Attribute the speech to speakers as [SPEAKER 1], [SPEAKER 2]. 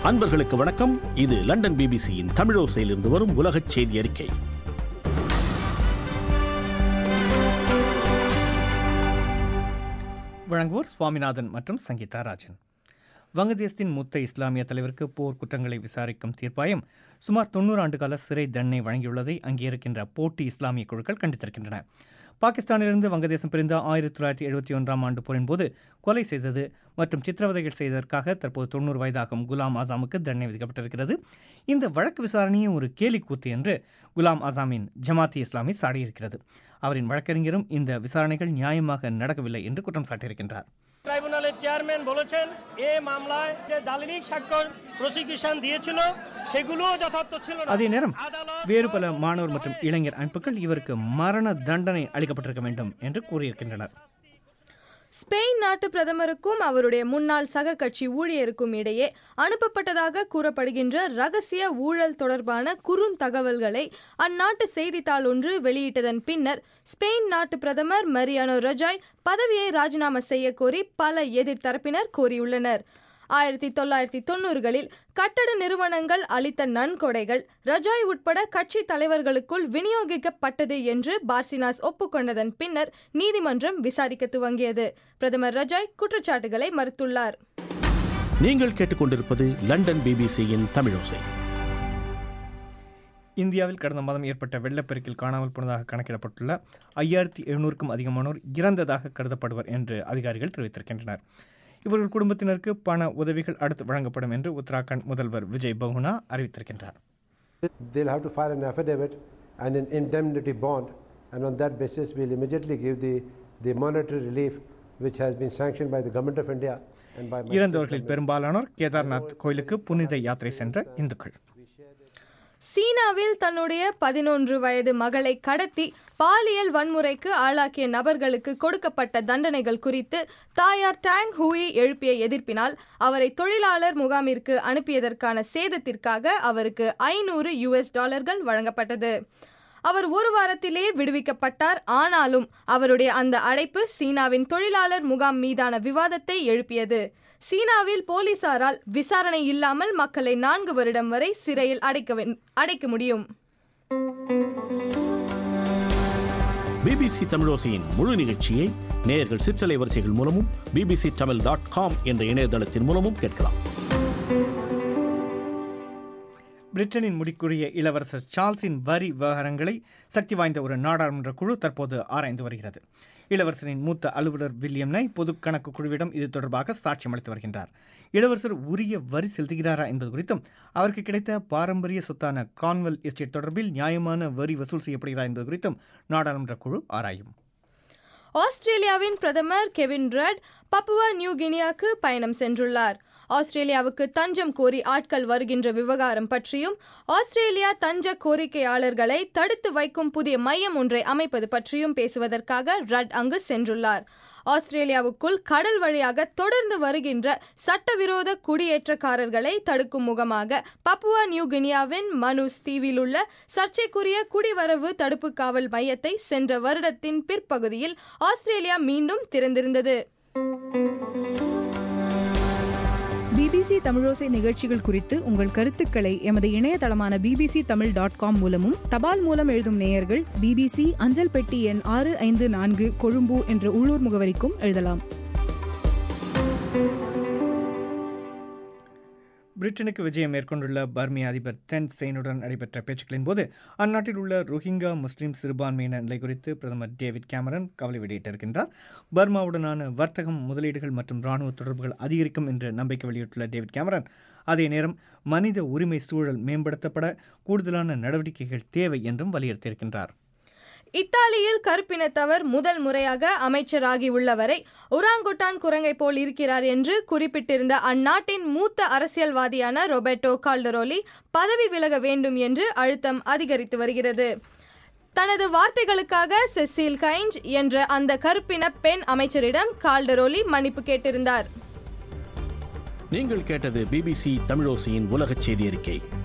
[SPEAKER 1] அன்பர்களுக்கு வணக்கம் இது லண்டன் பிபிசியின் தமிழோசையிலிருந்து வரும் உலகச் செய்தி அறிக்கை
[SPEAKER 2] வழங்குவோர் சுவாமிநாதன் மற்றும் சங்கீதா ராஜன் வங்கதேசத்தின் மூத்த இஸ்லாமிய தலைவருக்கு போர் குற்றங்களை விசாரிக்கும் தீர்ப்பாயம் சுமார் தொண்ணூறு ஆண்டுகால சிறை தண்டனை வழங்கியுள்ளதை அங்கீகரிக்கின்ற போட்டி இஸ்லாமிய குழுக்கள் கண்டித்திருக்கின்றன பாகிஸ்தானிலிருந்து வங்கதேசம் பிரிந்த ஆயிரத்தி தொள்ளாயிரத்தி எழுபத்தி ஒன்றாம் ஆண்டு போரின் போது கொலை செய்தது மற்றும் சித்திரவதைகள் செய்ததற்காக தற்போது தொண்ணூறு வயதாகும் குலாம் ஆசாமுக்கு தண்டனை விதிக்கப்பட்டிருக்கிறது இந்த வழக்கு விசாரணையும் ஒரு கேலிக்கூத்து என்று குலாம் ஆசாமின் ஜமாத்தி இஸ்லாமி சாடியிருக்கிறது அவரின் வழக்கறிஞரும் இந்த விசாரணைகள் நியாயமாக நடக்கவில்லை என்று குற்றம் சாட்டியிருக்கின்றார்
[SPEAKER 3] ট্রাইব্যুনালের চেয়ারম্যান বলেছেন এ মামলায় যে দালিলিক স্বাক্ষর প্রসিকিউশন দিয়েছিল সেগুলোও যথার্থ ছিল না
[SPEAKER 2] அதே நேரம்
[SPEAKER 3] আদালত
[SPEAKER 2] வேறு பல மாணவர் மற்றும் இளைஞர் அமைப்புகள் இவருக்கு மரண தண்டனை அளிக்கப்பட்டிருக்க வேண்டும் என்று கூறியிருக்கின்றனர்
[SPEAKER 4] ஸ்பெயின் நாட்டு பிரதமருக்கும் அவருடைய முன்னாள் சக கட்சி ஊழியருக்கும் இடையே அனுப்பப்பட்டதாக கூறப்படுகின்ற ரகசிய ஊழல் தொடர்பான குறுந்தகவல்களை அந்நாட்டு செய்தித்தாள் ஒன்று வெளியிட்டதன் பின்னர் ஸ்பெயின் நாட்டு பிரதமர் மரியானோ ரஜாய் பதவியை ராஜினாமா செய்ய கோரி பல எதிர்த்தரப்பினர் கோரியுள்ளனர் ஆயிரத்தி தொள்ளாயிரத்தி தொண்ணூறுகளில் கட்டட நிறுவனங்கள் அளித்த நன்கொடைகள் ரஜாய் உட்பட கட்சி தலைவர்களுக்குள் விநியோகிக்கப்பட்டது என்று பார்சினாஸ் ஒப்புக்கொண்டதன் பின்னர் நீதிமன்றம் விசாரிக்க துவங்கியது பிரதமர் ரஜாய் குற்றச்சாட்டுகளை மறுத்துள்ளார்
[SPEAKER 1] நீங்கள் கேட்டுக்கொண்டிருப்பது லண்டன் பிபிசியின் தமிழோசை
[SPEAKER 2] இந்தியாவில் கடந்த மாதம் ஏற்பட்ட வெள்ளப்பெருக்கில் காணாமல் போனதாக கணக்கிடப்பட்டுள்ள ஐயாயிரத்தி எழுநூறுக்கும் அதிகமானோர் இறந்ததாக கருதப்படுவர் என்று அதிகாரிகள் தெரிவித்திருக்கின்றனர் இவர்கள் குடும்பத்தினருக்கு பண உதவிகள் அடுத்து வழங்கப்படும் என்று உத்தராகண்ட் முதல்வர் Vijay பகுனா அறிவித்திருக்கின்றார்
[SPEAKER 5] They'll have to file an affidavit and an indemnity bond, and on that basis, we'll immediately give the, the monetary relief which has been sanctioned by the Government of India and by my state
[SPEAKER 2] இறந்தவர்களில்
[SPEAKER 5] government.
[SPEAKER 2] பெரும்பாலானோர் கேதார்நாத் கோயிலுக்கு புனித யாத்திரை சென்ற இந்துக்கள்
[SPEAKER 4] சீனாவில் தன்னுடைய பதினொன்று வயது மகளை கடத்தி பாலியல் வன்முறைக்கு ஆளாக்கிய நபர்களுக்கு கொடுக்கப்பட்ட தண்டனைகள் குறித்து தாயார் டாங் ஹூயை எழுப்பிய எதிர்ப்பினால் அவரை தொழிலாளர் முகாமிற்கு அனுப்பியதற்கான சேதத்திற்காக அவருக்கு ஐநூறு யுஎஸ் டாலர்கள் வழங்கப்பட்டது அவர் ஒரு வாரத்திலே விடுவிக்கப்பட்டார் ஆனாலும் அவருடைய அந்த அழைப்பு சீனாவின் தொழிலாளர் முகாம் மீதான விவாதத்தை எழுப்பியது சீனாவில் போலீசாரால் விசாரணை இல்லாமல் மக்களை நான்கு வருடம் வரை சிறையில் அடைக்க வே- அடைக்க முடியும்
[SPEAKER 1] பிபிசி தமிழோசையின் முழு நிகழ்ச்சியை நேயர்கள் சிற்றலை வரிசைகள் மூலமும் பிபிசி தமிழ் டாட் காம் என்ற இணையதளத்தின் மூலமும் கேட்கலாம்
[SPEAKER 2] பிரிட்டனின் முடிக்குரிய இளவரசர் சார்ல்ஸின் வரி விவகாரங்களை சக்தி வாய்ந்த ஒரு நாடாளுமன்ற குழு தற்போது ஆராய்ந்து வருகிறது இளவரசரின் மூத்த அலுவலர் வில்லியம் நை பொது கணக்கு குழுவிடம் இது தொடர்பாக சாட்சியம் அளித்து வருகின்றார் இளவரசர் உரிய வரி செலுத்துகிறாரா என்பது குறித்தும் அவருக்கு கிடைத்த பாரம்பரிய சொத்தான கான்வெல் எஸ்டேட் தொடர்பில் நியாயமான வரி வசூல் செய்யப்படுகிறா என்பது குறித்தும் நாடாளுமன்ற குழு ஆராயும்
[SPEAKER 4] ஆஸ்திரேலியாவின் பிரதமர் கெவின் ரட் பப்புவா நியூ கினியாக்கு பயணம் சென்றுள்ளார் ஆஸ்திரேலியாவுக்கு தஞ்சம் கோரி ஆட்கள் வருகின்ற விவகாரம் பற்றியும் ஆஸ்திரேலியா தஞ்ச கோரிக்கையாளர்களை தடுத்து வைக்கும் புதிய மையம் ஒன்றை அமைப்பது பற்றியும் பேசுவதற்காக ரட் அங்கு சென்றுள்ளார் ஆஸ்திரேலியாவுக்குள் கடல் வழியாக தொடர்ந்து வருகின்ற சட்டவிரோத குடியேற்றக்காரர்களை தடுக்கும் முகமாக பப்புவா நியூ கினியாவின் மனுஸ் தீவில் உள்ள சர்ச்சைக்குரிய குடிவரவு தடுப்பு காவல் மையத்தை சென்ற வருடத்தின் பிற்பகுதியில் ஆஸ்திரேலியா மீண்டும் திறந்திருந்தது
[SPEAKER 6] பிபிசி தமிழோசை நிகழ்ச்சிகள் குறித்து உங்கள் கருத்துக்களை எமது இணையதளமான பிபிசி தமிழ் டாட் காம் மூலமும் தபால் மூலம் எழுதும் நேயர்கள் பிபிசி அஞ்சல் பெட்டி எண் ஆறு ஐந்து நான்கு கொழும்பு என்ற உள்ளூர் முகவரிக்கும் எழுதலாம்
[SPEAKER 2] பிரிட்டனுக்கு விஜயம் மேற்கொண்டுள்ள பர்மிய அதிபர் தென் செயினுடன் நடைபெற்ற பேச்சுக்களின் போது அந்நாட்டில் உள்ள ரோஹிங்கா முஸ்லிம் சிறுபான்மையினர் நிலை குறித்து பிரதமர் டேவிட் கேமரன் கவலை வெளியிட்டிருக்கின்றார் பர்மாவுடனான வர்த்தகம் முதலீடுகள் மற்றும் இராணுவ தொடர்புகள் அதிகரிக்கும் என்று நம்பிக்கை வெளியிட்டுள்ள டேவிட் கேமரன் அதே நேரம் மனித உரிமை சூழல் மேம்படுத்தப்பட கூடுதலான நடவடிக்கைகள் தேவை என்றும் வலியுறுத்தியிருக்கின்றார்
[SPEAKER 4] இத்தாலியில் கருப்பினத்தவர் முதல் முறையாக அமைச்சராகி உள்ளவரை உராங்குட்டான் குரங்கை போல் இருக்கிறார் என்று குறிப்பிட்டிருந்த அந்நாட்டின் மூத்த அரசியல்வாதியான ரொபர்டோ கால்டரோலி பதவி விலக வேண்டும் என்று அழுத்தம் அதிகரித்து வருகிறது தனது வார்த்தைகளுக்காக செசில் கைஞ்ச் என்ற அந்த கருப்பின பெண் அமைச்சரிடம் கால்டரோலி மன்னிப்பு கேட்டிருந்தார்
[SPEAKER 1] நீங்கள் கேட்டது பிபிசி தமிழோசையின் உலகச் செய்தி அறிக்கை